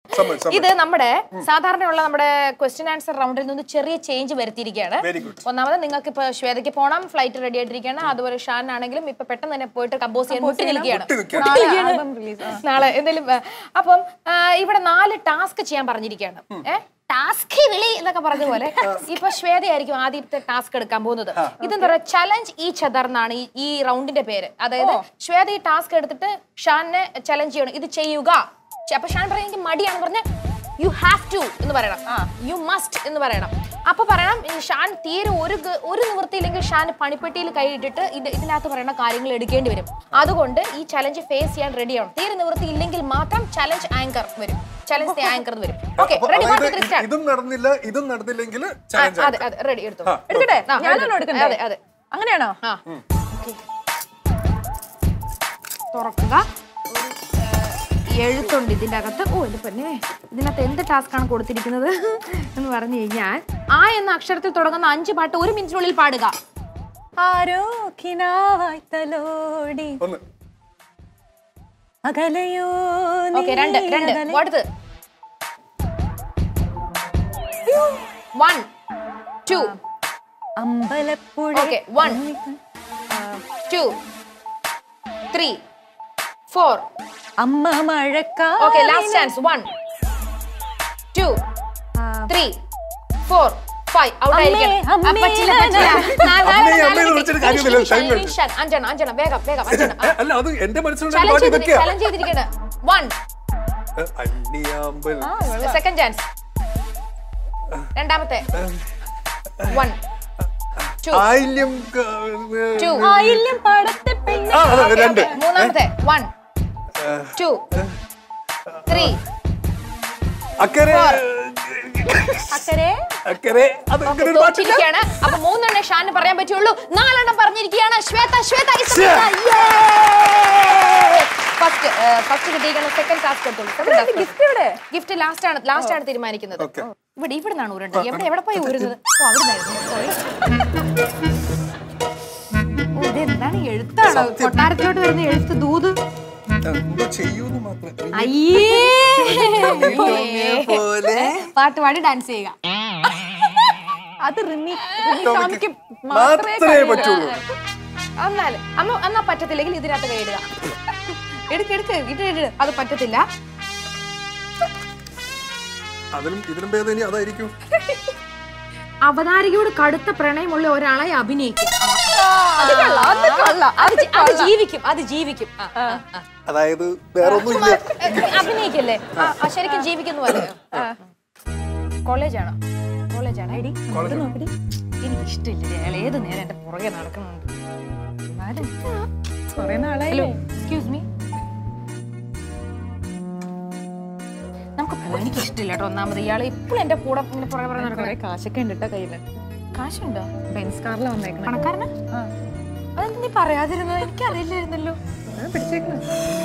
സമ്മതിച്ചു, സമ്മതിച്ചു. ഇത് നമ്മുടെ സാധാരണയുള്ള നമ്മുടെ ക്വസ്റ്റ്യൻ ആൻസർ റൗണ്ടിൽ നിന്ന് ചെറിയ ചേഞ്ച് വരുത്തിയിരിക്കുകയാണ് Very good. ഒന്നാമത് നിങ്ങൾക്ക് ഇപ്പൊ ശ്വേതയ്ക്ക് പോകണം ഫ്ലൈറ്റ് റെഡി ആയിട്ടിരിക്കുകയാണ് അതുപോലെ ഷാൻ ആണെങ്കിലും ഇപ്പൊ പെട്ടെന്ന് തന്നെ പോയിട്ട് കമ്പോസ് ചെയ്യാൻ മുട്ടി നിൽക്കുകയാണ് മുട്ടി നിൽക്കുകയാണ്. നാളെ ആൽബം റിലീസ് നാളെ എന്തെങ്കിലും ആ, അപ്പം ആ, ഇവിടെ നാല് ടാസ്ക് ചെയ്യാൻ പറഞ്ഞിരിക്കുകയാണ് ഏഹ് ടാസ്ക് വിളി എന്നൊക്കെ പറഞ്ഞ പോലെ ഇപ്പൊ ശ്വേതയായിരിക്കും ആദ്യത്തെ ടാസ്ക് എടുക്കാൻ പോകുന്നത് ഇതെന്താ പറയുക ചലഞ്ച് ഈ ചദർ എന്നാണ് ഈ- ഈ റൗണ്ടിന്റെ പേര് അതായത് ശ്വേത ഈ ടാസ്ക് എടുത്തിട്ട് ഷാനെ ചലഞ്ച് ചെയ്യണം ഇത് ചെയ്യുക ചെ- അപ്പൊ ഷാൻ പറയാൻ എനിക്ക് മടിയാണെന്ന് പറഞ്ഞ യു ഹാവ് ടു എന്ന് പറയണം യു മസ്റ്റ് എന്ന് പറയണം അപ്പൊ പറയണം ഈ ഷാൻ തീരെ ഒരു ഗ- ഒരു നിവൃത്തിയില്ലെങ്കിൽ ഷാൻ പണിപ്പെട്ടിയിൽ കൈയിട്ടിട്ട് ഇത് ഇതിനകത്ത് പറയുന്ന കാര്യങ്ങൾ എടുക്കേണ്ടി വരും അതുകൊണ്ട് ഈ ചലഞ്ച് ഫേസ് ചെയ്യാൻ റെഡിയാണ് തീരെ നിവൃത്തി ഇല്ലെങ്കിൽ മാത്രം ചലഞ്ച് ആങ്കർ വരും ചലഞ്ച് ആങ്കർ വരും ഓക്കെ അപ്പൊ റെഡി അതായത് ഇ- ഇതും നടന്നില്ല ഇതും നടന്നില്ലെങ്കിൽ ചലഞ്ച് അതെ അതെ റെഡി എടുത്തു ആ, എടുക്കട്ടെ ആ, ഞാനാണോ എടുത്തു. എടുക്കണ്ടേ അതെ അതെ അങ്ങനെയാണോ ആ ഓക്കെ തുറക്കുക ഒരു, ഏഹ്, എഴുത്തുണ്ട് ഇതിന്റെ അകത്ത് ഓ ഇത് പിന്നെ ഇതിനകത്ത് എന്ത് ടാസ്ക് ആണ് കൊടുത്തിരിക്കുന്നത് എന്ന് പറഞ്ഞു കഴിഞ്ഞാൽ ആ എന്ന അക്ഷരത്തിൽ തുടങ്ങുന്ന അഞ്ച് പാട്ട് ഒരു മിനിറ്റിനുള്ളിൽ പാടുക ആരോ കിനാവായി തലോടി ഒന്ന് അകലയോ ഓക്കെ രണ്ട് നീ രണ്ട് അകലെ- അടുത്ത് one two Ambalappuzha okay one two three four അമ്മ മഴക്കാ okay last chance one two three four five out ആയിരിക്കണം അമ്മേ, ആ, പറ്റില്ല പറ്റില്ല നാല്, നാല്, അമ്മേ, നാല്, അമ്മേ എന്ന് നാല്, വിളിച്ചിട്ട് finish, കാര്യമില്ല, finish, time finish, finish. അഞ്ചെണ്ണം അഞ്ചെണ്ണം വേഗം വേഗം അഞ്ചെണ്ണം ഏ, അല്ല അത് എന്റെ മനസ്സിലുള്ള പാട്ട് ചലഞ്ച് ഇതൊക്കെയാ ചലഞ്ച് ചെയ്തിരിക്കണ വൺ ഏ, അന്യാമ്പൽ സെക്കൻഡ് ചാൻസ് രണ്ടാമത്തെ വൺ ടു ആയില്യം ക- ഏ, ടു ആയില്യം പടത്തെ പെണ്ണ് ആ അതെ രണ്ട് മൂന്നാമത്തെ വൺ ടു ത്രീ അക്കരെ അക്കരെ അക്കരെ അത് ഓക്കെ ഇങ്ങനെ ഒരു പാട്ടില്ല തോറ്റിരിക്കുകയാണ് അപ്പൊ മൂന്നെണ്ണം ഷാന് പറയാൻ പറ്റുള്ളൂ നാലെണ്ണം പറഞ്ഞിരിക്കുകയാണ് ശ്വേത ശ്വേത ശ്ശേ. ഫസ്റ്റ് ഫസ്റ്റ് കിട്ടിയിരിക്കുന്ന സെക്കൻഡ് ടാസ്ക് എടുത്തോളൂ ഗിഫ്റ്റ് ഇവിടെ ഗിഫ്റ്റ് ലാസ്റ്റ് ആണ് ലാസ്റ്റ് ആണ് തീരുമാനിക്കുന്നത് Okay. ഇവിടെ ഇവിടെ നിന്നാണ് ഊരേണ്ടത് എവിടെ എവിടെ പോയി ഊരുന്നത് ഓ അവിടെ സോറി ഇതെന്താണ് എഴുത്താണോ കൊട്ടാരത്തിലോട്ട് വരുന്ന എഴുത്ത് ദൂത് എന്തോ ചെയ്യൂന്ന് മാത്രം അയ്യേ പോലെ പാട്ട് പാടി ഡാൻസ് ചെയ്യുക അത് റിമി ടോമിക്ക് മാത്രമേ പറ്റുള്ളൂ എന്നാല് അമ്മ എന്നാ പറ്റത്തില്ലെങ്കിൽ ഇതിനകത്ത് കൈയിടുക എടുക്ക് എടുക്ക് ഇട്ട് ഇട് അത് പറ്റത്തില്ല അതിനും ഇതിനും ഭേദം ഇനി അതായിരിക്കും അവതാരികയോട് കടുത്ത പ്രണയമുള്ള ഒരാളെ അഭിനയിക്കും അത് കൊള്ളാം അത് കൊള്ളാം അത് ജി- അത് ജീവിക്കും അത് ജീവിക്കും ആ, ആ, ആ. അതായത് വേറെ ഒന്നുമില്ല ഏ, അഭിനയിക്കല്ലേ ആ, ആ, ശരിക്കും ജീവിക്കുന്ന പോലെ കോളേജാണോ കോളേജാണോ ഐഡി എനിക്ക് ഇഷ്ടമില്ല അയാൾ ഏത് നേരം എന്റെ പുറകെ നടക്കുന്നുണ്ട് കൊറേ നാളായി ഹലോ എക്സ്ക്യൂസ് മീ നമുക്ക് പോവാൻ എനിക്ക് ഇഷ്ടമില്ല കേട്ടോ ഒന്നാമത് ഇയാൾ ഇപ്പോഴും എന്റെ കൂടെ ഇങ്ങനെ പുറകെ പുറകെ നടക്കണം കൊറേ കാശൊക്കെ ഉണ്ട് കേട്ടോ കയ്യില് കാശുണ്ടോ ബെൻസ് കാറിൽ വന്നേക്കണേ പണക്കാരന് ആ അതെന്താ നീ പറയാതിരുന്നത് എനിക്ക് അറിയില്ലായിരുന്നല്ലോ അത് പിടിച്ചേക്കണേ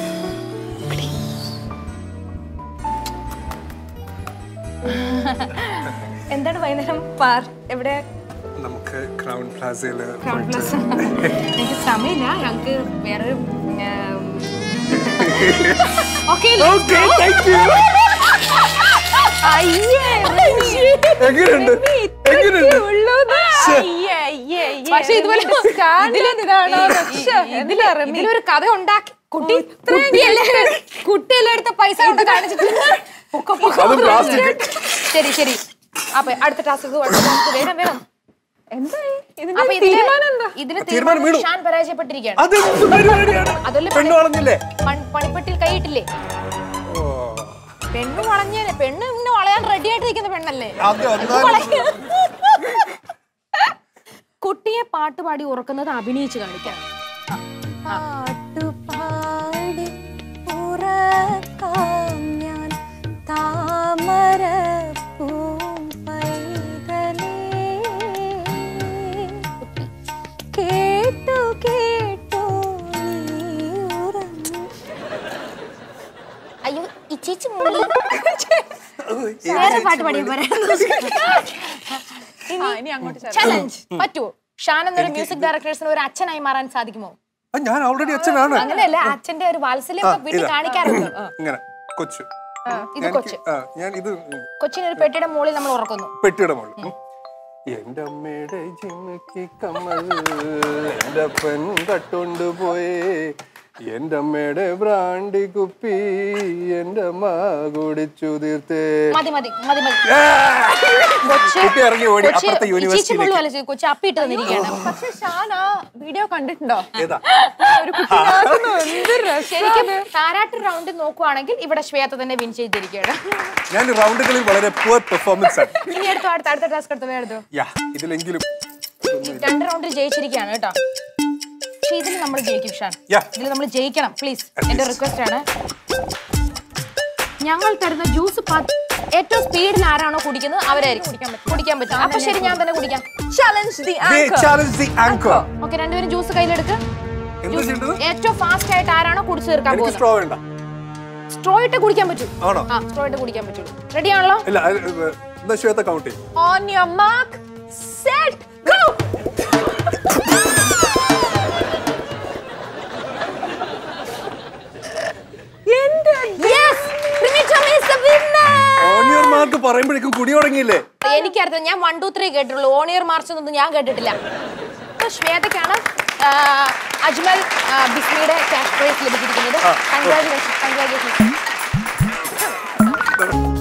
എന്താണ് വൈകുന്നേരം പാർ എവിടെ നമുക്ക് ക്രൗൺ പ്ലാസയില് ക്രൗൺ പ്ലസ് എനിക്ക് സമയമില്ല ഞങ്ങൾക്ക് വേറൊരു ഓക്കെ എങ്ങനെയുണ്ട് എങ്ങനെയുണ്ട് പക്ഷെ ഇതുപോലെ ഇതിലാണ് ഇതിലൊരു കഥ ഉണ്ടാക്കി കുട്ടി കുട്ടിയല്ലേ കുട്ടിയല്ലേ എടുത്ത പൈസ കൊണ്ട് കാണിച്ചിട്ട് പൊക്ക, പൊക്ക. അത് plastic. ശരി ശരി അപ്പൊ അടുത്ത ടാസ്ക് വേഗം വേഗം എന്തായി ഇതിന്റെ അപ്പൊ ഇതിന് തീരുമാനം എന്താ ഇതിന് തീരുമാനം വീണു. ഷാൻ പരാജയപ്പെട്ടിരിക്കുകയാണ് അത് എന്ത് പരിപാടിയാണ് അതല്ലേ പെണ്ണു വളഞ്ഞില്ലേ പൺ- പണിപ്പെട്ടിൽ കൈയിട്ടില്ലേ ഓ, പെണ്ണ് വളഞ്ഞേനെ പെണ്ണ് ഇന്ന് വളയാൻ റെഡി ആയിട്ട് നിൽക്കുന്ന പെണ്ണല്ലേ അത് വന്നാലും കുട്ടിയെ പാട്ടുപാടി ഉറക്കുന്നത് അഭിനയിച്ച് കാണിക്കാം പാട്ടുപാടി ഉറക്കാം ഞാൻ താമര കേട്ടു കേട്ടു നീ ഉറങ്ങു അയ്യോ ഈ ചേച്ചി മൂളി അത് വേറെ പാട്ട് പാടിയാ പോരെ ഇനി അങ്ങോട്ട് ചലഞ്ച് പറ്റുമോ ഷാൻ എന്നൊരു മ്യൂസിക് ഡയറക്ടേഴ്സിന് ഒരു അച്ഛനായി മാറാൻ സാധിക്കുമോ ആ, ഞാൻ ഓൾറെഡി അച്ഛനാണ് അങ്ങനെയല്ല അച്ഛന്റെ ഒരു വാത്സല്യം ആ, വീട്ടിൽ ഇതാ. കാണിക്കാറുണ്ട് ആ. ഇങ്ങനെ കൊച്ചു ഇത് ഞാൻ കൊച്ച് ആ ഞാൻ ഇത് കൊച്ചിനെ ഒരു പെട്ടിയുടെ മുകളിൽ നമ്മൾ ഉറക്കുന്നു പെട്ടിയുടെ മുകളിൽ ഉം. എന്റെ അമ്മയുടെ ജിമ്മക്ക് കമ്മൽ എന്റെ പെൺ കട്ടോണ്ട് പോയേ എന്റെ അമ്മയുടെ ബ്രാണ്ടി കുപ്പി എന്റെ അമ്മ കുടിച്ചു തീർത്തേ മതി മതി മതി മതി ആ! കൊച്ച് കുട്ടി ഇറങ്ങി ഓടി കൊച്ച് അപ്പുറത്തെ ചീച്ചി യൂണിവേഴ്സിറ്റിയിലേക്ക് മുള്ളു അല്ല കൊച്ചു അപ്പിട്ട് തന്നിരിക്കുകയാണ് പക്ഷെ ഷാൻ ആ വീഡിയോ കണ്ടിട്ടുണ്ടോ ഏതാ ഒരു കുട്ടിനാകുന്നു എന്ത് രസം ശരിക്കും താരാട്ട് റൗണ്ട് നോക്കുവാണെങ്കിൽ ഇവിടെ ശ്വേത തന്നെ വിൻ ചെയ്തിരിക്കുകയാണ് ഞാൻ റൗണ്ടുകളിൽ വളരെ പുവർ പെർഫോമൻസ് ആണ് ഇനി എടുത്തു അടുത്ത അടുത്ത ടാസ്ക് എടുത്തു എടുത്തു യാ ഇതിലെങ്കിലും രണ്ട് റൗണ്ടിൽ ജയിച്ചിരിക്കുകയാണ് കേട്ടോ പക്ഷെ ഇതിൽ നമ്മൾ ജയിക്കും ഷാൻ Yeah. ഇതിൽ നമ്മൾ ജയിക്കണം പ്ലീസ് At എന്റെ least. റിക്വസ്റ്റ് ആണ് ഞങ്ങൾ തരുന്ന ജ്യൂസ് ഏറ്റവും സ്പീഡിൽ ആരാണോ കുടിക്കുന്നത് അവരായിരിക്കും കുടിക്കാൻ പറ്റും അപ്പൊ ശരി ഞാൻ തന്നെ കുടിക്കാം challenge the They anchor challenge the anchor. Okay രണ്ടുപേരും ജ്യൂസ് കയ്യിലെടുക്ക് എന്താ ചെയ്യേണ്ടത് ഏറ്റവും ഫാസ്റ്റ് ആയിട്ട് ആരാണോ കുടിച്ചു തീർക്കാൻ എനിക്ക് പോകുന്നത് സ്ട്രോ വേണ്ട സ്ട്രോ ഇട്ട് കുടിക്കാൻ പറ്റും ആണോ? ആ സ്ട്രോ ഇട്ട് കുടിക്കാൻ പറ്റുള്ളൂ റെഡി ആണല്ലോ ഇല്ല അത് ഇത് എന്താ ശ്വേത കൗണ്ട് ചെയ്യും on your mark set go എന്റെ Yes! Primicham is the winner! On your mark പറയുമ്പോഴേക്കും കുടി തുടങ്ങിയില്ലേ എനിക്കറിയാം ഞാൻ വൺ ടു ത്രീ കേട്ടിട്ടുള്ളൂ ഓണിയർ മാർച്ച് ഒന്നും ഞാൻ കേട്ടിട്ടില്ല അപ്പൊ ശ്വേതയ്ക്കാണ് ആ, അജ്മൽ ആ, ബിസ്മിയുടെ ക്യാഷ് പ്രൈസ് ലഭിച്ചിരിക്കുന്നത് ആ, കൺഗ്രാജുലേഷൻ കൺഗ്രാജുലേഷൻ